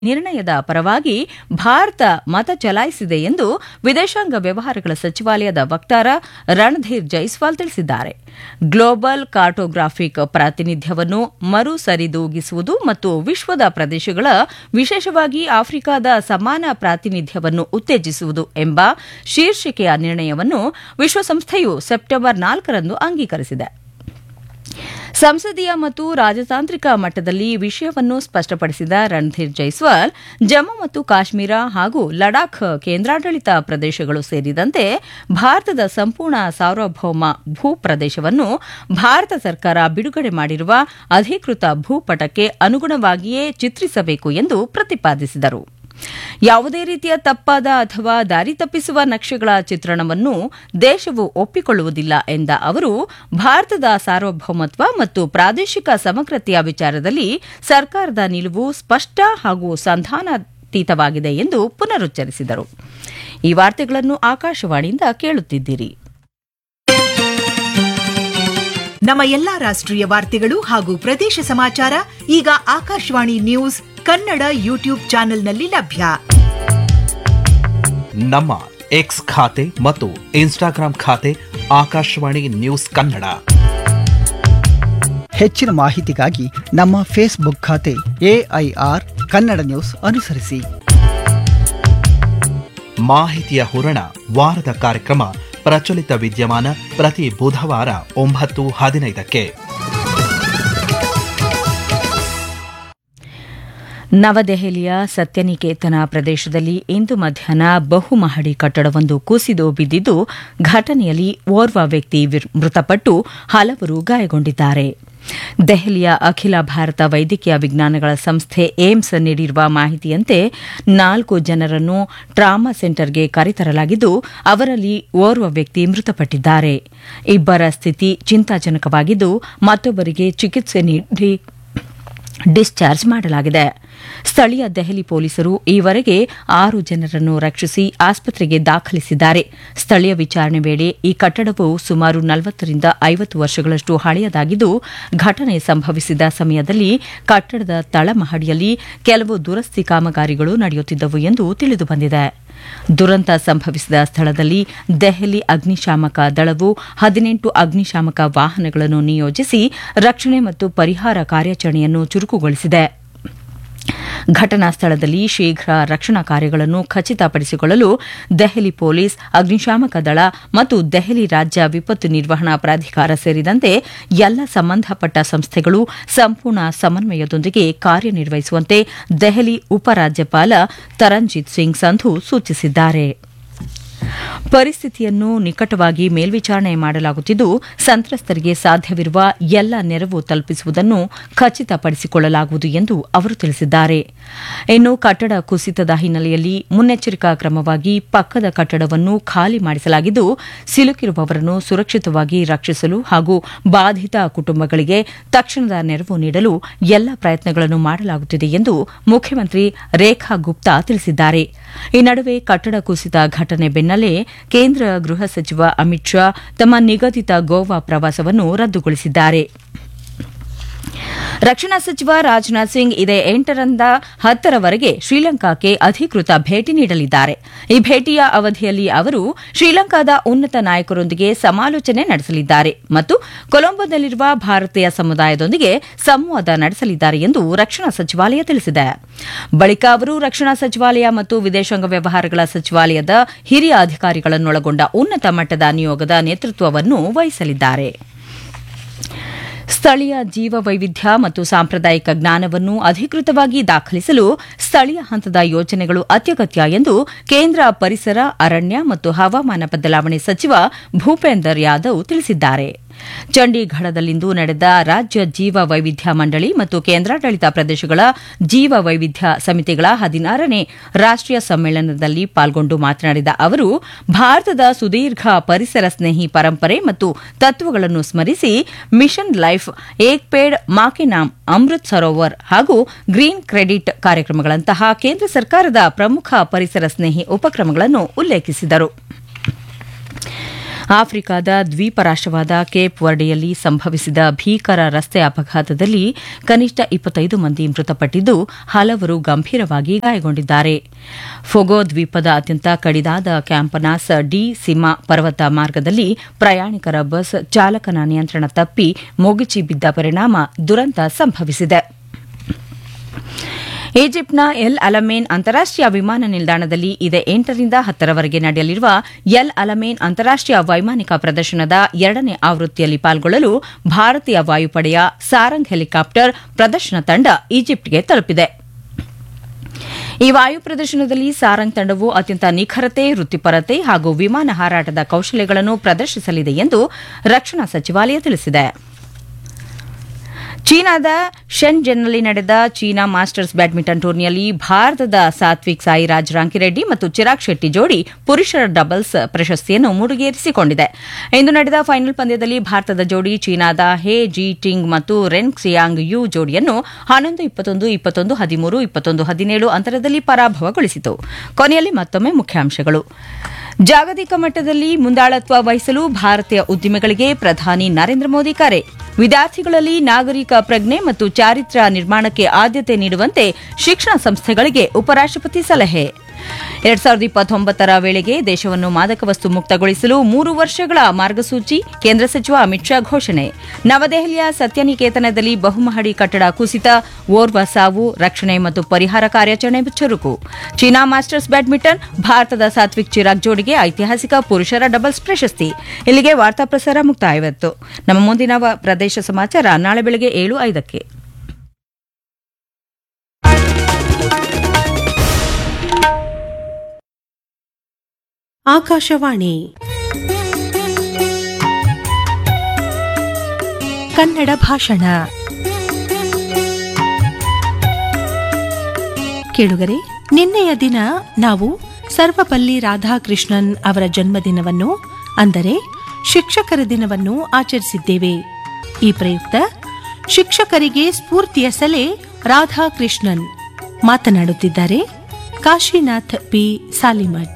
ನಿರ್ಣಯದ ಪರವಾಗಿ ಭಾರತ ಮತ ಚಲಾಯಿಸಿದೆ ಎಂದು ವಿದೇಶಾಂಗ ವ್ಯವಹಾರಗಳ ಸಚಿವಾಲಯದ ವಕ್ತಾರ ರಣಧೀರ್ ಜೈಸ್ವಾಲ್ ತಿಳಿಸಿದ್ದಾರೆ ಗ್ಲೋಬಲ್ ಕಾರ್ಟೋಗ್ರಾಫಿಕ್ ಪ್ರಾತಿನಿಧ್ಯವನ್ನು ಮರು ಸರಿದೂಗಿಸುವುದು ಮತ್ತು ವಿಶ್ವದ ಪ್ರದೇಶಗಳ ವಿಶೇಷವಾಗಿ ಆಫ್ರಿಕಾದ ಸಮಾನ ಪ್ರಾತಿನಿಧ್ಯವನ್ನು ಉತ್ತೇಜಿಸುವುದು ಎಂಬ ಶೀರ್ಷಿಕೆಯ ನಿರ್ಣಯವನ್ನು ವಿಶ್ವಸಂಸ್ಥೆಯು ಸೆಪ್ಟೆಂಬರ್ ನಾಲ್ಕರಂದು ಅಂಗೀಕರಿಸಿದೆ ಸಂಸದೀಯ ಮತ್ತು ರಾಜತಾಂತ್ರಿಕ ಮಟ್ಟದಲ್ಲಿ ವಿಷಯವನ್ನು ಸ್ಪಷ್ಟಪಡಿಸಿದ ರಣಧೀರ್ ಜೈಸ್ವಾಲ್ ಜಮ್ಮು ಮತ್ತು ಕಾಶ್ಮೀರ ಹಾಗೂ ಲಡಾಖ್ ಕೇಂದ್ರಾಡಳಿತ ಪ್ರದೇಶಗಳು ಸೇರಿದಂತೆ ಭಾರತದ ಸಂಪೂರ್ಣ ಸಾರ್ವಭೌಮ ಭೂ ಪ್ರದೇಶವನ್ನು ಭಾರತ ಸರ್ಕಾರ ಬಿಡುಗಡೆ ಮಾಡಿರುವ ಅಧಿಕೃತ ಭೂಪಟಕ್ಕೆ ಅನುಗುಣವಾಗಿಯೇ ಚಿತ್ರಿಸಬೇಕು ಎಂದು ಪ್ರತಿಪಾದಿಸಿದರು ಯಾವುದೇ ರೀತಿಯ ತಪ್ಪಾದ ಅಥವಾ ದಾರಿ ತಪ್ಪಿಸುವ ನಕ್ಷೆಗಳ ಚಿತ್ರಣವನ್ನು ದೇಶವು ಒಪ್ಪಿಕೊಳ್ಳುವುದಿಲ್ಲ ಎಂದ ಅವರು ಭಾರತದ ಸಾರ್ವಭೌಮತ್ವ ಮತ್ತು ಪ್ರಾದೇಶಿಕ ಸಮಗ್ರತೆಯ ವಿಚಾರದಲ್ಲಿ ಸರ್ಕಾರದ ನಿಲುವು ಸ್ಪಷ್ಟ ಹಾಗೂ ಸಂಧಾನಾತೀತವಾಗಿದೆ ಎಂದು ಪುನರುಚ್ಚರಿಸಿದರು ಈ ವಾರ್ತೆಗಳನ್ನು ಆಕಾಶವಾಣಿಯಿಂದ ಕೇಳುತ್ತಿದ್ದೀರಿ ನಮ್ಮ ಎಲ್ಲಾ ರಾಷ್ಟ್ರೀಯ ವಾರ್ತೆಗಳು ಹಾಗೂ ಪ್ರದೇಶ ಸಮಾಚಾರ ಈಗ ಆಕಾಶವಾಣಿ ನ್ಯೂಸ್ ಕನ್ನಡ ಯೂಟ್ಯೂಬ್ ಚಾನೆಲ್ನಲ್ಲಿ ಲಭ್ಯ ನಮ್ಮ ಎಕ್ಸ್ ಖಾತೆ ಮತ್ತು ಇನ್ಸ್ಟಾಗ್ರಾಂ ಖಾತೆ ಆಕಾಶವಾಣಿ ನ್ಯೂಸ್ ಕನ್ನಡ ಹೆಚ್ಚಿನ ಮಾಹಿತಿಗಾಗಿ ನಮ್ಮ ಫೇಸ್ಬುಕ್ ಖಾತೆ ಎಐಆರ್ ಕನ್ನಡ ನ್ಯೂಸ್ ಅನುಸರಿಸಿ ಮಾಹಿತಿಯ ಹೂರಣ ವಾರದ ಕಾರ್ಯಕ್ರಮ ಪ್ರಚಲಿತ ವಿದ್ಯಮಾನ ಪ್ರತಿ ಬುಧವಾರ ಒಂಬತ್ತು ಹದಿನೈದಕ್ಕೆ ನವದೆಹಲಿಯ ಸತ್ಯನಿಕೇತನ ಪ್ರದೇಶದಲ್ಲಿ ಇಂದು ಮಧ್ಯಾಹ್ನ ಬಹುಮಹಡಿ ಕಟ್ಟಡವೊಂದು ಕುಸಿದು ಬಿದ್ದಿದ್ದು ಘಟನೆಯಲ್ಲಿ ಓರ್ವ ವ್ಯಕ್ತಿ ಮೃತಪಟ್ಟು ಹಲವರು ಗಾಯಗೊಂಡಿದ್ದಾರೆ ದೆಹಲಿಯ ಅಖಿಲ ಭಾರತ ವೈದ್ಯಕೀಯ ವಿಜ್ಞಾನಗಳ ಸಂಸ್ಥೆ ಏಮ್ಸ್ ನೀಡಿರುವ ಮಾಹಿತಿಯಂತೆ ನಾಲ್ಕು ಜನರನ್ನು ಟ್ರಾಮಾ ಸೆಂಟರ್ಗೆ ಕರೆತರಲಾಗಿದ್ದು ಅವರಲ್ಲಿ ಓರ್ವ ವ್ಯಕ್ತಿ ಮೃತಪಟ್ಟಿದ್ದಾರೆ ಇಬ್ಬರ ಸ್ಥಿತಿ ಚಿಂತಾಜನಕವಾಗಿದ್ದು ಮತ್ತೊಬ್ಬರಿಗೆ ಚಿಕಿತ್ಸೆ ನೀಡಿ ಡಿಸ್ಚಾರ್ಜ್ ಮಾಡಲಾಗಿದೆ ಸ್ಥಳೀಯ ದೆಹಲಿ ಪೊಲೀಸರು ಈವರೆಗೆ ಆರು ಜನರನ್ನು ರಕ್ಷಿಸಿ ಆಸ್ಪತ್ರೆಗೆ ದಾಖಲಿಸಿದ್ದಾರೆ ಸ್ಥಳೀಯ ವಿಚಾರಣೆ ವೇಳೆ ಈ ಕಟ್ಟಡವು ಸುಮಾರು ನಲವತ್ತರಿಂದ ಐವತ್ತು ವರ್ಷಗಳಷ್ಟು ಹಳೆಯದಾಗಿದ್ದು ಘಟನೆ ಸಂಭವಿಸಿದ ಸಮಯದಲ್ಲಿ ಕಟ್ಟಡದ ತಳಮಹಡಿಯಲ್ಲಿ ಕೆಲವು ದುರಸ್ತಿ ಕಾಮಗಾರಿಗಳು ನಡೆಯುತ್ತಿದ್ದವು ಎಂದು ತಿಳಿದುಬಂದಿದೆ ದುರಂತ ಸಂಭವಿಸಿದ ಸ್ಥಳದಲ್ಲಿ ದೆಹಲಿ ಅಗ್ನಿಶಾಮಕ ದಳವು ಹದಿನೆಂಟು ಅಗ್ನಿಶಾಮಕ ವಾಹನಗಳನ್ನು ನಿಯೋಜಿಸಿ ರಕ್ಷಣೆ ಮತ್ತು ಪರಿಹಾರ ಕಾರ್ಯಾಚರಣೆಯನ್ನು ಚುರುಕುಗೊಳಿಸಿದೆ ಘಟನಾ ಸ್ಥಳದಲ್ಲಿ ಶೀಘ್ರ ರಕ್ಷಣಾ ಕಾರ್ಯಗಳನ್ನು ಖಚಿತಪಡಿಸಿಕೊಳ್ಳಲು ದೆಹಲಿ ಪೊಲೀಸ್ ಅಗ್ನಿಶಾಮಕ ದಳ ಮತ್ತು ದೆಹಲಿ ರಾಜ್ಯ ವಿಪತ್ತು ನಿರ್ವಹಣಾ ಪ್ರಾಧಿಕಾರ ಸೇರಿದಂತೆ ಎಲ್ಲ ಸಂಬಂಧಪಟ್ಟ ಸಂಸ್ಥೆಗಳು ಸಂಪೂರ್ಣ ಸಮನ್ವಯದೊಂದಿಗೆ ಕಾರ್ಯನಿರ್ವಹಿಸುವಂತೆ ದೆಹಲಿ ಉಪರಾಜ್ಯಪಾಲ ತರಂಜಿತ್ ಸಿಂಗ್ ಸಂಧು ಸೂಚಿಸಿದ್ದಾರೆ ಪರಿಸ್ಥಿತಿಯನ್ನು ನಿಕಟವಾಗಿ ಮೇಲ್ವಿಚಾರಣೆ ಮಾಡಲಾಗುತ್ತಿದ್ದು ಸಂತ್ರಸ್ತರಿಗೆ ಸಾಧ್ಯವಿರುವ ಎಲ್ಲ ನೆರವು ತಲುಪಿಸುವುದನ್ನು ಖಚಿತಪಡಿಸಿಕೊಳ್ಳಲಾಗುವುದು ಎಂದು ಅವರು ತಿಳಿಸಿದ್ದಾರೆ ಇನ್ನು ಕಟ್ಟಡ ಕುಸಿತದ ಹಿನ್ನೆಲೆಯಲ್ಲಿ ಮುನ್ನೆಚ್ಚರಿಕಾ ಕ್ರಮವಾಗಿ ಪಕ್ಕದ ಕಟ್ಟಡವನ್ನು ಖಾಲಿ ಮಾಡಿಸಲಾಗಿದ್ದು ಸಿಲುಕಿರುವವರನ್ನು ಸುರಕ್ಷಿತವಾಗಿ ರಕ್ಷಿಸಲು ಹಾಗೂ ಬಾಧಿತ ಕುಟುಂಬಗಳಿಗೆ ತಕ್ಷಣದ ನೆರವು ನೀಡಲು ಎಲ್ಲ ಪ್ರಯತ್ನಗಳನ್ನು ಮಾಡಲಾಗುತ್ತಿದೆ ಎಂದು ಮುಖ್ಯಮಂತ್ರಿ ರೇಖಾ ಗುಪ್ತಾ ತಿಳಿಸಿದ್ದಾರೆ ಈ ನಡುವೆ ಕಟ್ಟಡ ಕುಸಿತ ಘಟನೆ ಬೆನ್ನಲ್ಲೇ ಕೇಂದ್ರ ಗೃಹ ಸಚಿವ ಅಮಿತ್ ಶಾ ತಮ್ಮ ನಿಗದಿತ ಗೋವಾ ಪ್ರವಾಸವನ್ನು ರದ್ದುಗೊಳಿಸಿದ್ದಾರೆ ರಕ್ಷಣಾ ಸಚಿವ ರಾಜನಾಥ್ ಸಿಂಗ್ ಇದೇ ಎಂಟರಿಂದ ಹತ್ತರವರೆಗೆ ಶ್ರೀಲಂಕಾಕ್ಕೆ ಅಧಿಕೃತ ಭೇಟಿ ನೀಡಲಿದ್ದಾರೆ ಈ ಭೇಟಿಯ ಅವಧಿಯಲ್ಲಿ ಅವರು ಶ್ರೀಲಂಕಾದ ಉನ್ನತ ನಾಯಕರೊಂದಿಗೆ ಸಮಾಲೋಚನೆ ನಡೆಸಲಿದ್ದಾರೆ ಮತ್ತು ಕೊಲಂಬೋದಲ್ಲಿರುವ ಭಾರತೀಯ ಸಮುದಾಯದೊಂದಿಗೆ ಸಂವಾದ ನಡೆಸಲಿದ್ದಾರೆ ಎಂದು ರಕ್ಷಣಾ ಸಚಿವಾಲಯ ತಿಳಿಸಿದೆ ಬಳಿಕ ಅವರು ರಕ್ಷಣಾ ಸಚಿವಾಲಯ ಮತ್ತು ವಿದೇಶಾಂಗ ವ್ಯವಹಾರಗಳ ಸಚಿವಾಲಯದ ಹಿರಿಯ ಅಧಿಕಾರಿಗಳನ್ನೊಳಗೊಂಡ ಉನ್ನತ ಮಟ್ಟದ ನಿಯೋಗದ ನೇತೃತ್ವವನ್ನು ವಹಿಸಲಿದ್ದಾರೆ ಸ್ಥಳೀಯ ಜೀವ ವೈವಿಧ್ಯ ಮತ್ತು ಸಾಂಪ್ರದಾಯಿಕ ಜ್ಞಾನವನ್ನು ಅಧಿಕೃತವಾಗಿ ದಾಖಲಿಸಲು ಸ್ಥಳೀಯ ಹಂತದ ಯೋಜನೆಗಳು ಅತ್ಯಗತ್ಯ ಎಂದು ಕೇಂದ್ರ ಪರಿಸರ ಅರಣ್ಯ ಮತ್ತು ಹವಾಮಾನ ಬದಲಾವಣೆ ಸಚಿವ ಭೂಪೇಂದರ್ ಯಾದವ್ ತಿಳಿಸಿದ್ದಾರೆ ಚಂಡೀಗಢದಲ್ಲಿಂದು ನಡೆದ ರಾಜ್ಯ ಜೀವ ವೈವಿಧ್ಯ ಮಂಡಳಿ ಮತ್ತು ಕೇಂದ್ರಾಡಳಿತ ಪ್ರದೇಶಗಳ ಜೀವ ವೈವಿಧ್ಯ ಸಮಿತಿಗಳ ಹದಿನಾರನೇ ರಾಷ್ಟೀಯ ಸಮ್ಮೇಳನದಲ್ಲಿ ಪಾಲ್ಗೊಂಡು ಮಾತನಾಡಿದ ಅವರು ಭಾರತದ ಸುದೀರ್ಘ ಪರಿಸರ ಸ್ನೇಹಿ ಪರಂಪರೆ ಮತ್ತು ತತ್ವಗಳನ್ನು ಸ್ಮರಿಸಿ ಮಿಷನ್ ಲೈಫ್ ಏಕ್ ಪೇಡ್ ಮಾಕೆ ನಾಮ್ ಅಮೃತ್ ಸರೋವರ್ ಹಾಗೂ ಗ್ರೀನ್ ಕ್ರೆಡಿಟ್ ಕಾರ್ಯಕ್ರಮಗಳಂತಹ ಕೇಂದ್ರ ಸರ್ಕಾರದ ಪ್ರಮುಖ ಪರಿಸರ ಸ್ನೇಹಿ ಉಪಕ್ರಮಗಳನ್ನು ಉಲ್ಲೇಖಿಸಿದರು ಆಫ್ರಿಕಾದ ದ್ವೀಪ ರಾಷ್ಟವಾದ ಕೇಪ್ ವರ್ಡೆಯಲ್ಲಿ ಸಂಭವಿಸಿದ ಭೀಕರ ರಸ್ತೆ ಅಪಘಾತದಲ್ಲಿ ಕನಿಷ್ಠ ಇಪ್ಪತ್ತೈದು ಮಂದಿ ಮೃತಪಟ್ಟಿದ್ದು ಹಲವರು ಗಂಭೀರವಾಗಿ ಗಾಯಗೊಂಡಿದ್ದಾರೆ ಫೊಗೋ ದ್ವೀಪದ ಅತ್ಯಂತ ಕಡಿದಾದ ಕ್ಯಾಂಪನಾಸ್ ಡಿ ಸಿಮಾ ಪರ್ವತ ಮಾರ್ಗದಲ್ಲಿ ಪ್ರಯಾಣಿಕರ ಬಸ್ ಚಾಲಕನ ನಿಯಂತ್ರಣ ತಪ್ಪಿ ಮುಗಿಚಿ ಬಿದ್ದ ಪರಿಣಾಮ ದುರಂತ ಸಂಭವಿಸಿದೆ ಈಜಿಪ್ಟ್ನ ಎಲ್ ಅಲಮೇನ್ ಅಂತಾರಾಷ್ಟೀಯ ವಿಮಾನ ನಿಲ್ದಾಣದಲ್ಲಿ ಇದೇ ಎಂಟರಿಂದ ಹತ್ತರವರೆಗೆ ನಡೆಯಲಿರುವ ಎಲ್ ಅಲಮೇನ್ ಅಂತಾರಾಷ್ಟೀಯ ವೈಮಾನಿಕ ಪ್ರದರ್ಶನದ ಎರಡನೇ ಆವೃತ್ತಿಯಲ್ಲಿ ಪಾಲ್ಗೊಳ್ಳಲು ಭಾರತೀಯ ವಾಯುಪಡೆಯ ಸಾರಂಗ್ ಹೆಲಿಕಾಪ್ಟರ್ ಪ್ರದರ್ಶನ ತಂಡ ಈಜಿಪ್ಟ್ಗೆ ತಲುಪಿದೆ ಈ ವಾಯು ಪ್ರದರ್ಶನದಲ್ಲಿ ಸಾರಂಗ್ ತಂಡವು ಅತ್ಯಂತ ನಿಖರತೆ ವೃತ್ತಿಪರತೆ ಹಾಗೂ ವಿಮಾನ ಹಾರಾಟದ ಕೌಶಲ್ಯಗಳನ್ನು ಪ್ರದರ್ಶಿಸಲಿದೆ ಎಂದು ರಕ್ಷಣಾ ಸಚಿವಾಲಯ ತಿಳಿಸಿದೆ ಚೀನಾದ ಶೆನ್ಜೆನ್ನಲ್ಲಿ ನಡೆದ ಚೀನಾ ಮಾಸ್ಟರ್ಸ್ ಬ್ಯಾಡ್ಮಿಂಟನ್ ಟೂರ್ನಿಯಲ್ಲಿ ಭಾರತದ ಸಾತ್ವಿಕ್ ಸಾಯಿರಾಜ್ ರಾಂಕಿರೆಡ್ಡಿ ಮತ್ತು ಚಿರಾಗ್ ಶೆಟ್ಟಿ ಜೋಡಿ ಪುರುಷರ ಡಬಲ್ಸ್ ಪ್ರಶಸ್ತಿಯನ್ನು ಮುಡಿಗೇರಿಸಿಕೊಂಡಿದೆ ಇಂದು ನಡೆದ ಫೈನಲ್ ಪಂದ್ಯದಲ್ಲಿ ಭಾರತದ ಜೋಡಿ ಚೀನಾದ ಹೇ ಜಿ ಟಿಂಗ್ ಮತ್ತು ರೆನ್ ಕ್ಸಿಯಾಂಗ್ ಯು ಜೋಡಿಯನ್ನು ಹನ್ನೊಂದು ಇಪ್ಪತ್ತೊಂದು ಇಪ್ಪತ್ತೊಂದು ಹದಿಮೂರು ಇಪ್ಪತ್ತೊಂದು ಹದಿನೇಳು ಅಂತರದಲ್ಲಿ ಪರಾಭವಗೊಳಿಸಿತು ಕೊನೆಯಲ್ಲಿ ಮತ್ತೊಮ್ಮೆ ಮುಖ್ಯಾಂಶಗಳು ಜಾಗತಿಕ ಮಟ್ಟದಲ್ಲಿ ಮುಂದಾಳತ್ವ ವಹಿಸಲು ಭಾರತೀಯ ಉದ್ದಿಮೆಗಳಿಗೆ ಪ್ರಧಾನಿ ನರೇಂದ್ರ ಮೋದಿ ಕರೆ ವಿದ್ಯಾರ್ಥಿಗಳಲ್ಲಿ ನಾಗರಿಕ ಪ್ರಜ್ಞೆ ಮತ್ತು ಚಾರಿತ್ರ್ಯ ನಿರ್ಮಾಣಕ್ಕೆ ಆದ್ಯತೆ ನೀಡುವಂತೆ ಶಿಕ್ಷಣ ಸಂಸ್ಥೆಗಳಿಗೆ ಉಪರಾಷ್ಟಪತಿ ಸಲಹೆ ಎರಡ್ ಸಾವಿರದ ಇಪ್ಪತ್ತೊಂಬತ್ತರ ವೇಳೆಗೆ ದೇಶವನ್ನು ಮಾದಕ ವಸ್ತು ಮುಕ್ತಗೊಳಿಸಲು ಮೂರು ವರ್ಷಗಳ ಮಾರ್ಗಸೂಚಿ ಕೇಂದ್ರ ಸಚಿವ ಅಮಿತ್ ಶಾ ಘೋಷಣೆ ನವದೆಹಲಿಯ ಸತ್ಯನಿಕೇತನದಲ್ಲಿ ಬಹುಮಹಡಿ ಕಟ್ಟಡ ಕುಸಿತ ಓರ್ವ ಸಾವು ರಕ್ಷಣೆ ಮತ್ತು ಪರಿಹಾರ ಕಾರ್ಯಾಚರಣೆ ಚುರುಕು ಚೀನಾ ಮಾಸ್ಟರ್ಸ್ ಬ್ಯಾಡ್ಮಿಂಟನ್ ಭಾರತದ ಸಾತ್ವಿಕ್ ಚಿರಾಗ್ ಜೋಡಿಗೆ ಐತಿಹಾಸಿಕ ಪುರುಷರ ಡಬಲ್ಸ್ ಪ್ರಶಸ್ತಿ ಇಲ್ಲಿಗೆ ವಾರ್ತಾ ಪ್ರಸಾರ ಮುಕ್ತಾಯವಾಯಿತು ನಮ್ಮ ಮುಂದಿನ ವ- ಪ್ರದೇಶ ಸಮಾಚಾರ ನಾಳೆ ಬೆಳಗ್ಗೆ ಏಳು ಐದಕ್ಕೆ ಆಕಾಶವಾಣಿ ಕನ್ನಡ ಭಾಷಣ ಕೇಳುಗರೆ ನಿನ್ನೆಯ ದಿನ ನಾವು ಸರ್ವಪಲ್ಲಿ ರಾಧಾಕೃಷ್ಣನ್ ಅವರ ಜನ್ಮದಿನವನ್ನು ಅಂದರೆ ಶಿಕ್ಷಕರ ದಿನವನ್ನು ಆಚರಿಸಿದ್ದೇವೆ ಈ ಪ್ರಯುಕ್ತ ಶಿಕ್ಷಕರಿಗೆ ಸ್ಫೂರ್ತಿಯ ಸೆಲೆ ರಾಧಾಕೃಷ್ಣನ್ ಮಾತನಾಡುತ್ತಿದ್ದಾರೆ ಕಾಶಿನಾಥ್ ಪಿ ಸಾಲಿಮಠ್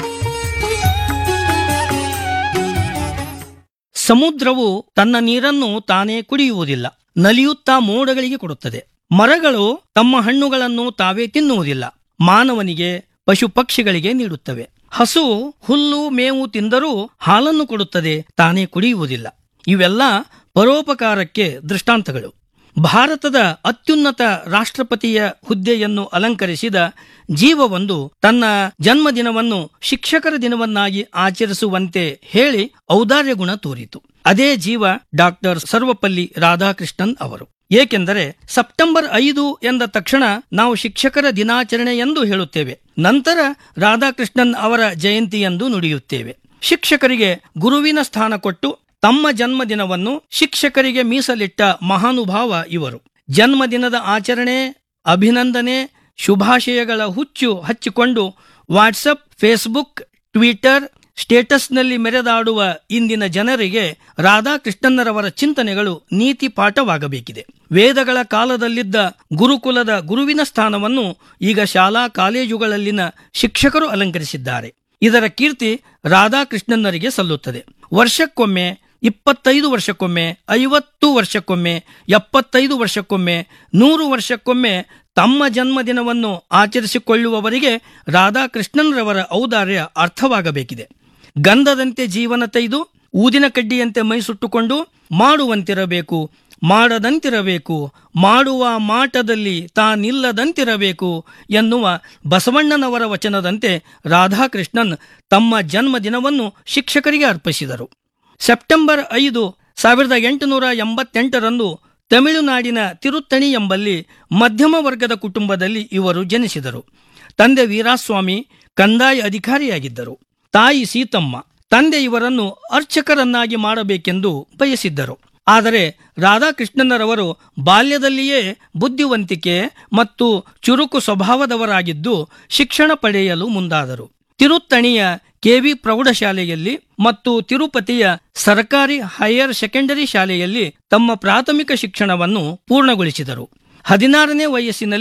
ಸಮುದ್ರವು ತನ್ನ ನೀರನ್ನು ತಾನೇ ಕುಡಿಯುವುದಿಲ್ಲ ನಲಿಯುತ್ತಾ ಮೋಡಗಳಿಗೆ ಕೊಡುತ್ತದೆ ಮರಗಳು ತಮ್ಮ ಹಣ್ಣುಗಳನ್ನು ತಾವೇ ತಿನ್ನುವುದಿಲ್ಲ ಮಾನವನಿಗೆ ಪಶು ಪಕ್ಷಿಗಳಿಗೆ ನೀಡುತ್ತವೆ ಹಸು ಹುಲ್ಲು ಮೇವು ತಿಂದರೂ ಹಾಲನ್ನು ಕೊಡುತ್ತದೆ ತಾನೇ ಕುಡಿಯುವುದಿಲ್ಲ ಇವೆಲ್ಲ ಪರೋಪಕಾರಕ್ಕೆ ದೃಷ್ಟಾಂತಗಳು ಭಾರತದ ಅತ್ಯುನ್ನತ ರಾಷ್ಟ್ರಪತಿಯ ಹುದ್ದೆಯನ್ನು ಅಲಂಕರಿಸಿದ ಜೀವವೊಂದು ತನ್ನ ಜನ್ಮದಿನವನ್ನು ಶಿಕ್ಷಕರ ದಿನವನ್ನಾಗಿ ಆಚರಿಸುವಂತೆ ಹೇಳಿ ಔದಾರ್ಯ ಗುಣ ತೋರಿತು ಅದೇ ಜೀವ ಡಾಕ್ಟರ್ ಸರ್ವಪಲ್ಲಿ ರಾಧಾಕೃಷ್ಣನ್ ಅವರು ಏಕೆಂದರೆ ಸೆಪ್ಟೆಂಬರ್ ಐದು ಎಂದ ತಕ್ಷಣ ನಾವು ಶಿಕ್ಷಕರ ದಿನಾಚರಣೆ ಎಂದು ಹೇಳುತ್ತೇವೆ ನಂತರ ರಾಧಾಕೃಷ್ಣನ್ ಅವರ ಜಯಂತಿ ಎಂದು ನುಡಿಯುತ್ತೇವೆ ಶಿಕ್ಷಕರಿಗೆ ಗುರುವಿನ ಸ್ಥಾನ ಕೊಟ್ಟು ತಮ್ಮ ಜನ್ಮದಿನವನ್ನು ಶಿಕ್ಷಕರಿಗೆ ಮೀಸಲಿಟ್ಟ ಮಹಾನುಭಾವ ಇವರು ಜನ್ಮದಿನದ ಆಚರಣೆ ಅಭಿನಂದನೆ ಶುಭಾಶಯಗಳ ಹುಚ್ಚು ಹಚ್ಚಿಕೊಂಡು ವಾಟ್ಸಪ್ ಫೇಸ್ಬುಕ್ ಟ್ವಿಟರ್ ಸ್ಟೇಟಸ್ನಲ್ಲಿ ಮೆರೆದಾಡುವ ಇಂದಿನ ಜನರಿಗೆ ರಾಧಾಕೃಷ್ಣನ್ನರವರ ಚಿಂತನೆಗಳು ನೀತಿ ಪಾಠವಾಗಬೇಕಿದೆ ವೇದಗಳ ಕಾಲದಲ್ಲಿದ್ದ ಗುರುಕುಲದ ಗುರುವಿನ ಸ್ಥಾನವನ್ನು ಈಗ ಶಾಲಾ ಕಾಲೇಜುಗಳಲ್ಲಿನ ಶಿಕ್ಷಕರು ಅಲಂಕರಿಸಿದ್ದಾರೆ ಇದರ ಕೀರ್ತಿ ರಾಧಾಕೃಷ್ಣನ್ನರಿಗೆ ಸಲ್ಲುತ್ತದೆ ವರ್ಷಕ್ಕೊಮ್ಮೆ ಇಪ್ಪತ್ತೈದು ವರ್ಷಕ್ಕೊಮ್ಮೆ ಐವತ್ತು ವರ್ಷಕ್ಕೊಮ್ಮೆ ಎಪ್ಪತ್ತೈದು ವರ್ಷಕ್ಕೊಮ್ಮೆ ನೂರು ವರ್ಷಕ್ಕೊಮ್ಮೆ ತಮ್ಮ ಜನ್ಮದಿನವನ್ನು ಆಚರಿಸಿಕೊಳ್ಳುವವರಿಗೆ ರಾಧಾಕೃಷ್ಣನ್ರವರ ಔದಾರ್ಯ ಅರ್ಥವಾಗಬೇಕಿದೆ ಗಂಧದಂತೆ ಜೀವನ ತೆಗೆದು ಊದಿನ ಕಡ್ಡಿಯಂತೆ ಮೈ ಸುಟ್ಟುಕೊಂಡು ಮಾಡುವಂತಿರಬೇಕು ಮಾಡದಂತಿರಬೇಕು ಮಾಡುವ ಮಾಟದಲ್ಲಿ ತಾನಿಲ್ಲದಂತಿರಬೇಕು ಎನ್ನುವ ಬಸವಣ್ಣನವರ ವಚನದಂತೆ ರಾಧಾಕೃಷ್ಣನ್ ತಮ್ಮ ಜನ್ಮದಿನವನ್ನು ಶಿಕ್ಷಕರಿಗೆ ಅರ್ಪಿಸಿದರು ಸೆಪ್ಟೆಂಬರ್ ಐದು ಸಾವಿರದ ಎಂಟುನೂರ ಎಂಬತ್ತೆಂಟರಂದು ತಮಿಳುನಾಡಿನ ತಿರುತ್ತಣಿ ಎಂಬಲ್ಲಿ ಮಧ್ಯಮ ವರ್ಗದ ಕುಟುಂಬದಲ್ಲಿ ಇವರು ಜನಿಸಿದರು ತಂದೆ ವೀರಾಸ್ವಾಮಿ ಕಂದಾಯ ಅಧಿಕಾರಿಯಾಗಿದ್ದರು ತಾಯಿ ಸೀತಮ್ಮ ತಂದೆ ಇವರನ್ನು ಅರ್ಚಕರನ್ನಾಗಿ ಮಾಡಬೇಕೆಂದು ಬಯಸಿದ್ದರು ಆದರೆ ರಾಧಾಕೃಷ್ಣನ್ನರವರು ಬಾಲ್ಯದಲ್ಲಿಯೇ ಬುದ್ಧಿವಂತಿಕೆ ಮತ್ತು ಚುರುಕು ಸ್ವಭಾವದವರಾಗಿದ್ದು ಶಿಕ್ಷಣ ಪಡೆಯಲು ಮುಂದಾದರು ತಿರುತ್ತಣಿಯ ಕೆವಿ ಪ್ರೌಢಶಾಲೆಯಲ್ಲಿ ಮತ್ತು ತಿರುಪತಿಯ ಸರ್ಕಾರಿ ಹೈಯರ್ ಸೆಕೆಂಡರಿ ಶಾಲೆಯಲ್ಲಿ ತಮ್ಮ ಪ್ರಾಥಮಿಕ ಶಿಕ್ಷಣವನ್ನು ಪೂರ್ಣಗೊಳಿಸಿದರು ಹದಿನಾರನೇ ವಯಸ್ಸಿನಲ್ಲಿ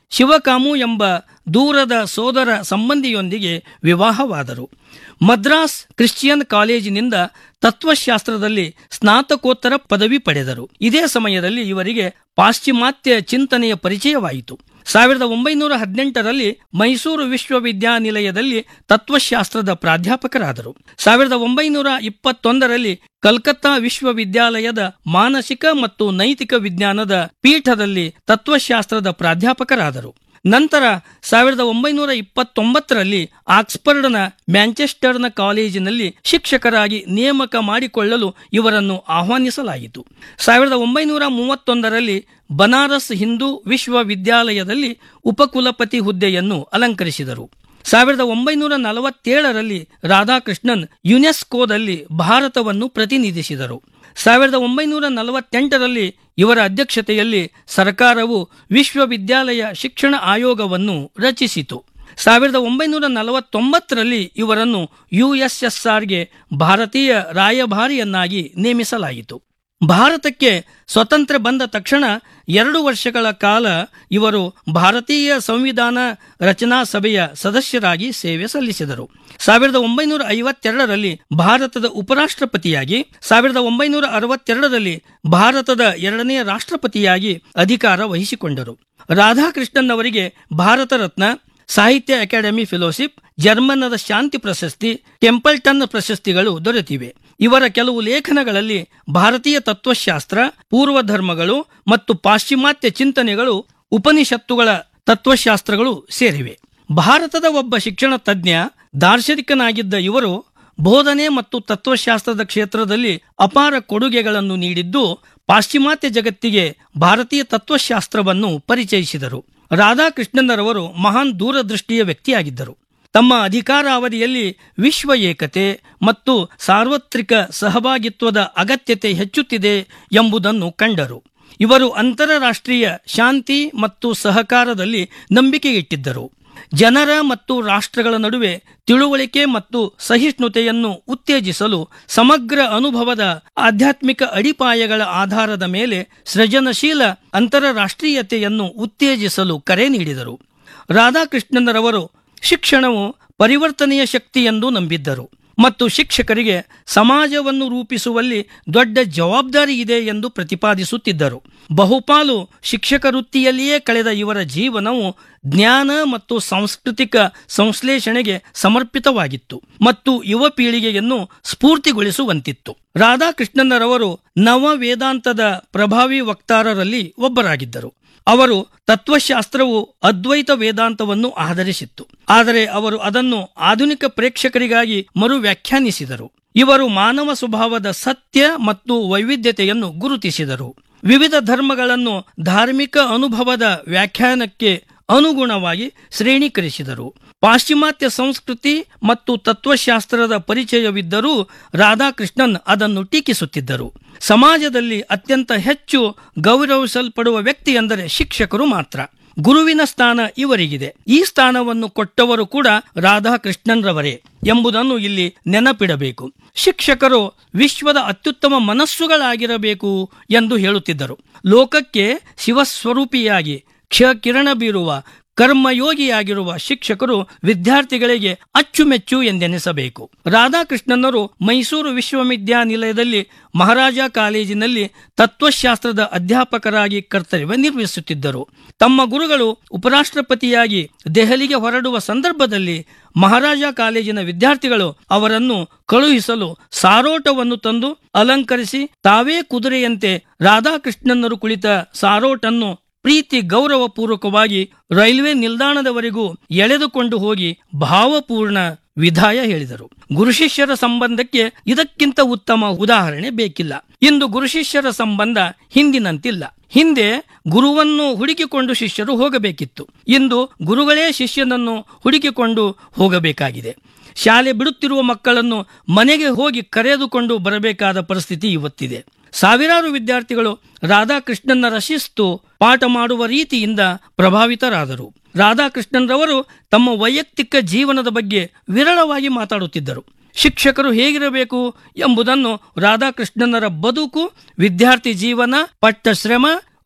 ಶಿವಕಾಮು ಎಂಬ ದೂರದ ಸೋದರ ಸಂಬಂಧಿಯೊಂದಿಗೆ ವಿವಾಹವಾದರು ಮದ್ರಾಸ್ ಕ್ರಿಶ್ಚಿಯನ್ ಕಾಲೇಜಿನಿಂದ ತತ್ವಶಾಸ್ತ್ರದಲ್ಲಿ ಸ್ನಾತಕೋತ್ತರ ಪದವಿ ಪಡೆದರು ಇದೇ ಸಮಯದಲ್ಲಿ ಇವರಿಗೆ ಪಾಶ್ಚಿಮಾತ್ಯ ಚಿಂತನೆಯ ಪರಿಚಯವಾಯಿತು ಸಾವಿರದ ಒಂಬೈನೂರ ಹದಿನೆಂಟರಲ್ಲಿ ಮೈಸೂರು ವಿಶ್ವವಿದ್ಯಾನಿಲಯದಲ್ಲಿ ತತ್ವಶಾಸ್ತ್ರದ ಪ್ರಾಧ್ಯಾಪಕರಾದರು ಸಾವಿರದ ಒಂಬೈನೂರ ಇಪ್ಪತ್ತೊಂದರಲ್ಲಿ ಕಲ್ಕತ್ತಾ ವಿಶ್ವವಿದ್ಯಾಲಯದ ಮಾನಸಿಕ ಮತ್ತು ನೈತಿಕ ವಿಜ್ಞಾನದ ಪೀಠದಲ್ಲಿ ತತ್ವಶಾಸ್ತ್ರದ ಪ್ರಾಧ್ಯಾಪಕರಾದರು ನಂತರ ಸಾವಿರದ ಒಂಬೈನೂರ ಇಪ್ಪತ್ತೊಂಬತ್ತರಲ್ಲಿ ಆಕ್ಸ್ಫರ್ಡ್ನ ಮ್ಯಾಂಚೆಸ್ಟರ್ನ ಕಾಲೇಜಿನಲ್ಲಿ ಶಿಕ್ಷಕರಾಗಿ ನೇಮಕ ಮಾಡಿಕೊಳ್ಳಲು ಇವರನ್ನು ಆಹ್ವಾನಿಸಲಾಯಿತು ಸಾವಿರದ ಒಂಬೈನೂರ ಮೂವತ್ತೊಂದರಲ್ಲಿ ಬನಾರಸ್ ಹಿಂದೂ ವಿಶ್ವವಿದ್ಯಾಲಯದಲ್ಲಿ ಉಪಕುಲಪತಿ ಹುದ್ದೆಯನ್ನು ಅಲಂಕರಿಸಿದರು ಸಾವಿರದ ಒಂಬೈನೂರ ನಲವತ್ತೇಳರಲ್ಲಿ ರಾಧಾಕೃಷ್ಣನ್ ಯುನೆಸ್ಕೋದಲ್ಲಿ ಭಾರತವನ್ನು ಪ್ರತಿನಿಧಿಸಿದರು ಸಾವಿರದ ಒಂಬೈನೂರ ನಲವತ್ತೆಂಟರಲ್ಲಿ ಇವರ ಅಧ್ಯಕ್ಷತೆಯಲ್ಲಿ ಸರ್ಕಾರವು ವಿಶ್ವವಿದ್ಯಾಲಯ ಶಿಕ್ಷಣ ಆಯೋಗವನ್ನು ರಚಿಸಿತು ಸಾವಿರದ ಒಂಬೈನೂರ ನಲವತ್ತೊಂಬತ್ತರಲ್ಲಿ ಇವರನ್ನು ಯುಎಸ್ಎಸ್ಆರ್ಗೆ ಭಾರತೀಯ ರಾಯಭಾರಿಯನ್ನಾಗಿ ನೇಮಿಸಲಾಯಿತು ಭಾರತಕ್ಕೆ ಸ್ವತಂತ್ರ ಬಂದ ತಕ್ಷಣ ಎರಡು ವರ್ಷಗಳ ಕಾಲ ಇವರು ಭಾರತೀಯ ಸಂವಿಧಾನ ರಚನಾ ಸಭೆಯ ಸದಸ್ಯರಾಗಿ ಸೇವೆ ಸಲ್ಲಿಸಿದರು ಸಾವಿರದ ಒಂಬೈನೂರ ಐವತ್ತೆರಡರಲ್ಲಿ ಭಾರತದ ಉಪರಾಷ್ಟ್ರಪತಿಯಾಗಿ ಸಾವಿರದ ಒಂಬೈನೂರ ಅರವತ್ತೆರಡರಲ್ಲಿ ಭಾರತದ ಎರಡನೇ ರಾಷ್ಟ್ರಪತಿಯಾಗಿ ಅಧಿಕಾರ ವಹಿಸಿಕೊಂಡರು ರಾಧಾಕೃಷ್ಣನ್ ಅವರಿಗೆ ಭಾರತ ರತ್ನ ಸಾಹಿತ್ಯ ಅಕಾಡೆಮಿ ಫೆಲೋಶಿಪ್ ಜರ್ಮನ್ನದ ಶಾಂತಿ ಪ್ರಶಸ್ತಿ ಕೆಂಪಲ್ಟನ್ ಪ್ರಶಸ್ತಿಗಳು ದೊರೆತಿವೆ ಇವರ ಕೆಲವು ಲೇಖನಗಳಲ್ಲಿ ಭಾರತೀಯ ತತ್ವಶಾಸ್ತ್ರ ಪೂರ್ವ ಧರ್ಮಗಳು ಮತ್ತು ಪಾಶ್ಚಿಮಾತ್ಯ ಚಿಂತನೆಗಳು ಉಪನಿಷತ್ತುಗಳ ತತ್ವಶಾಸ್ತ್ರಗಳು ಸೇರಿವೆ ಭಾರತದ ಒಬ್ಬ ಶಿಕ್ಷಣ ತಜ್ಞ ದಾರ್ಶನಿಕನಾಗಿದ್ದ ಇವರು ಬೋಧನೆ ಮತ್ತು ತತ್ವಶಾಸ್ತ್ರದ ಕ್ಷೇತ್ರದಲ್ಲಿ ಅಪಾರ ಕೊಡುಗೆಗಳನ್ನು ನೀಡಿದ್ದು ಪಾಶ್ಚಿಮಾತ್ಯ ಜಗತ್ತಿಗೆ ಭಾರತೀಯ ತತ್ವಶಾಸ್ತ್ರವನ್ನು ಪರಿಚಯಿಸಿದರು ರಾಧಾಕೃಷ್ಣನರವರು ಮಹಾನ್ ದೂರದೃಷ್ಟಿಯ ವ್ಯಕ್ತಿಯಾಗಿದ್ದರು ತಮ್ಮ ಅಧಿಕಾರಾವಧಿಯಲ್ಲಿ ವಿಶ್ವ ಏಕತೆ ಮತ್ತು ಸಾರ್ವತ್ರಿಕ ಸಹಭಾಗಿತ್ವದ ಅಗತ್ಯತೆ ಹೆಚ್ಚುತ್ತಿದೆ ಎಂಬುದನ್ನು ಕಂಡರು ಇವರು ಅಂತಾರಾಷ್ಟ್ರೀಯ ಶಾಂತಿ ಮತ್ತು ಸಹಕಾರದಲ್ಲಿ ನಂಬಿಕೆ ಇಟ್ಟಿದ್ದರು ಜನರ ಮತ್ತು ರಾಷ್ಟ್ರಗಳ ನಡುವೆ ತಿಳುವಳಿಕೆ ಮತ್ತು ಸಹಿಷ್ಣುತೆಯನ್ನು ಉತ್ತೇಜಿಸಲು ಸಮಗ್ರ ಅನುಭವದ ಆಧ್ಯಾತ್ಮಿಕ ಅಡಿಪಾಯಗಳ ಆಧಾರದ ಮೇಲೆ ಸೃಜನಶೀಲ ಅಂತಾರಾಷ್ಟ್ರೀಯತೆಯನ್ನು ಉತ್ತೇಜಿಸಲು ಕರೆ ನೀಡಿದರು ರಾಧಾಕೃಷ್ಣನರವರು ಶಿಕ್ಷಣವು ಪರಿವರ್ತನೆಯ ಶಕ್ತಿ ಎಂದು ನಂಬಿದ್ದರು ಮತ್ತು ಶಿಕ್ಷಕರಿಗೆ ಸಮಾಜವನ್ನು ರೂಪಿಸುವಲ್ಲಿ ದೊಡ್ಡ ಜವಾಬ್ದಾರಿ ಇದೆ ಎಂದು ಪ್ರತಿಪಾದಿಸುತ್ತಿದ್ದರು ಬಹುಪಾಲು ಶಿಕ್ಷಕ ವೃತ್ತಿಯಲ್ಲಿಯೇ ಕಳೆದ ಇವರ ಜೀವನವು ಜ್ಞಾನ ಮತ್ತು ಸಾಂಸ್ಕೃತಿಕ ಸಂಶ್ಲೇಷಣೆಗೆ ಸಮರ್ಪಿತವಾಗಿತ್ತು ಮತ್ತು ಯುವ ಪೀಳಿಗೆಯನ್ನು ಸ್ಫೂರ್ತಿಗೊಳಿಸುವಂತಿತ್ತು ರಾಧಾಕೃಷ್ಣನರವರು ನವ ವೇದಾಂತದ ಪ್ರಭಾವಿ ವಕ್ತಾರರಲ್ಲಿ ಒಬ್ಬರಾಗಿದ್ದರು ಅವರು ತತ್ವಶಾಸ್ತ್ರವು ಅದ್ವೈತ ವೇದಾಂತವನ್ನು ಆಧರಿಸಿತ್ತು ಆದರೆ ಅವರು ಅದನ್ನು ಆಧುನಿಕ ಪ್ರೇಕ್ಷಕರಿಗಾಗಿ ಮರು ವ್ಯಾಖ್ಯಾನಿಸಿದರು ಇವರು ಮಾನವ ಸ್ವಭಾವದ ಸತ್ಯ ಮತ್ತು ವೈವಿಧ್ಯತೆಯನ್ನು ಗುರುತಿಸಿದರು ವಿವಿಧ ಧರ್ಮಗಳನ್ನು ಧಾರ್ಮಿಕ ಅನುಭವದ ವ್ಯಾಖ್ಯಾನಕ್ಕೆ ಅನುಗುಣವಾಗಿ ಶ್ರೇಣೀಕರಿಸಿದರು ಪಾಶ್ಚಿಮಾತ್ಯ ಸಂಸ್ಕೃತಿ ಮತ್ತು ತತ್ವಶಾಸ್ತ್ರದ ಪರಿಚಯವಿದ್ದರೂ ರಾಧಾಕೃಷ್ಣನ್ ಅದನ್ನು ಟೀಕಿಸುತ್ತಿದ್ದರು ಸಮಾಜದಲ್ಲಿ ಅತ್ಯಂತ ಹೆಚ್ಚು ಗೌರವಿಸಲ್ಪಡುವ ವ್ಯಕ್ತಿ ಎಂದರೆ ಶಿಕ್ಷಕರು ಮಾತ್ರ ಗುರುವಿನ ಸ್ಥಾನ ಇವರಿಗಿದೆ ಈ ಸ್ಥಾನವನ್ನು ಕೊಟ್ಟವರು ಕೂಡ ರಾಧಾಕೃಷ್ಣನ್ರವರೇ ಎಂಬುದನ್ನು ಇಲ್ಲಿ ನೆನಪಿಡಬೇಕು ಶಿಕ್ಷಕರು ವಿಶ್ವದ ಅತ್ಯುತ್ತಮ ಮನಸ್ಸುಗಳಾಗಿರಬೇಕು ಎಂದು ಹೇಳುತ್ತಿದ್ದರು ಲೋಕಕ್ಕೆ ಶಿವಸ್ವರೂಪಿಯಾಗಿ ಕ್ಷ ಕಿರಣ ಬೀರುವ ಕರ್ಮಯೋಗಿಯಾಗಿರುವ ಶಿಕ್ಷಕರು ವಿದ್ಯಾರ್ಥಿಗಳಿಗೆ ಅಚ್ಚುಮೆಚ್ಚು ಎಂದೆನಿಸಬೇಕು ರಾಧಾಕೃಷ್ಣನರು ಮೈಸೂರು ವಿಶ್ವವಿದ್ಯಾನಿಲಯದಲ್ಲಿ ಮಹಾರಾಜ ಕಾಲೇಜಿನಲ್ಲಿ ತತ್ವಶಾಸ್ತ್ರದ ಅಧ್ಯಾಪಕರಾಗಿ ಕರ್ತವ್ಯ ನಿರ್ವಹಿಸುತ್ತಿದ್ದರು ತಮ್ಮ ಗುರುಗಳು ಉಪರಾಷ್ಟ್ರಪತಿಯಾಗಿ ದೆಹಲಿಗೆ ಹೊರಡುವ ಸಂದರ್ಭದಲ್ಲಿ ಮಹಾರಾಜ ಕಾಲೇಜಿನ ವಿದ್ಯಾರ್ಥಿಗಳು ಅವರನ್ನು ಕಳುಹಿಸಲು ಸಾರೋಟವನ್ನು ತಂದು ಅಲಂಕರಿಸಿ ತಾವೇ ಕುದುರೆಯಂತೆ ರಾಧಾಕೃಷ್ಣನರು ಕುಳಿತ ಸಾರೋಟನ್ನು ಪ್ರೀತಿ ಗೌರವಪೂರ್ವಕವಾಗಿ ರೈಲ್ವೆ ನಿಲ್ದಾಣದವರೆಗೂ ಎಳೆದುಕೊಂಡು ಹೋಗಿ ಭಾವಪೂರ್ಣ ವಿದಾಯ ಹೇಳಿದರು ಗುರು ಶಿಷ್ಯರ ಸಂಬಂಧಕ್ಕೆ ಇದಕ್ಕಿಂತ ಉತ್ತಮ ಉದಾಹರಣೆ ಬೇಕಿಲ್ಲ ಇಂದು ಗುರು ಶಿಷ್ಯರ ಸಂಬಂಧ ಹಿಂದಿನಂತಿಲ್ಲ ಹಿಂದೆ ಗುರುವನ್ನು ಹುಡುಕಿಕೊಂಡು ಶಿಷ್ಯರು ಹೋಗಬೇಕಿತ್ತು ಇಂದು ಗುರುಗಳೇ ಶಿಷ್ಯನನ್ನು ಹುಡುಕಿಕೊಂಡು ಹೋಗಬೇಕಾಗಿದೆ ಶಾಲೆ ಬಿಡುತ್ತಿರುವ ಮಕ್ಕಳನ್ನು ಮನೆಗೆ ಹೋಗಿ ಕರೆದುಕೊಂಡು ಬರಬೇಕಾದ ಪರಿಸ್ಥಿತಿ ಇವತ್ತಿದೆ ಸಾವಿರಾರು ವಿದ್ಯಾರ್ಥಿಗಳು ರಾಧಾಕೃಷ್ಣನ್ನರ ಶಿಸ್ತು ಪಾಠ ಮಾಡುವ ರೀತಿಯಿಂದ ಪ್ರಭಾವಿತರಾದರು ರಾಧಾಕೃಷ್ಣನ್ರವರು ತಮ್ಮ ವೈಯಕ್ತಿಕ ಜೀವನದ ಬಗ್ಗೆ ವಿರಳವಾಗಿ ಮಾತಾಡುತ್ತಿದ್ದರು ಶಿಕ್ಷಕರು ಹೇಗಿರಬೇಕು ಎಂಬುದನ್ನು ರಾಧಾಕೃಷ್ಣನ್ನರ ಬದುಕು ವಿದ್ಯಾರ್ಥಿ ಜೀವನ ಪಟ್ಟ ಶ್ರಮ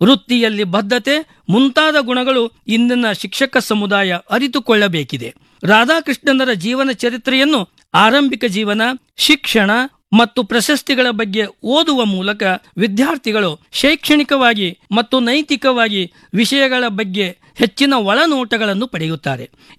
ವೃತ್ತಿಯಲ್ಲಿ ಬದ್ಧತೆ ಮುಂತಾದ ಗುಣಗಳು ಇಂದಿನ ಶಿಕ್ಷಕ ಸಮುದಾಯ ಅರಿತುಕೊಳ್ಳಬೇಕಿದೆ ರಾಧಾಕೃಷ್ಣನರ ಜೀವನ ಚರಿತ್ರೆಯನ್ನು ಆರಂಭಿಕ ಜೀವನ ಶಿಕ್ಷಣ ಮತ್ತು ಪ್ರಶಸ್ತಿಗಳ ಬಗ್ಗೆ ಓದುವ ಮೂಲಕ ವಿದ್ಯಾರ್ಥಿಗಳು ಶೈಕ್ಷಣಿಕವಾಗಿ ಮತ್ತು ನೈತಿಕವಾಗಿ ವಿಷಯಗಳ ಬಗ್ಗೆ ಹೆಚ್ಚಿನ ಒಳನೋಟಗಳನ್ನು ಪಡೆಯುತ್ತಾರೆ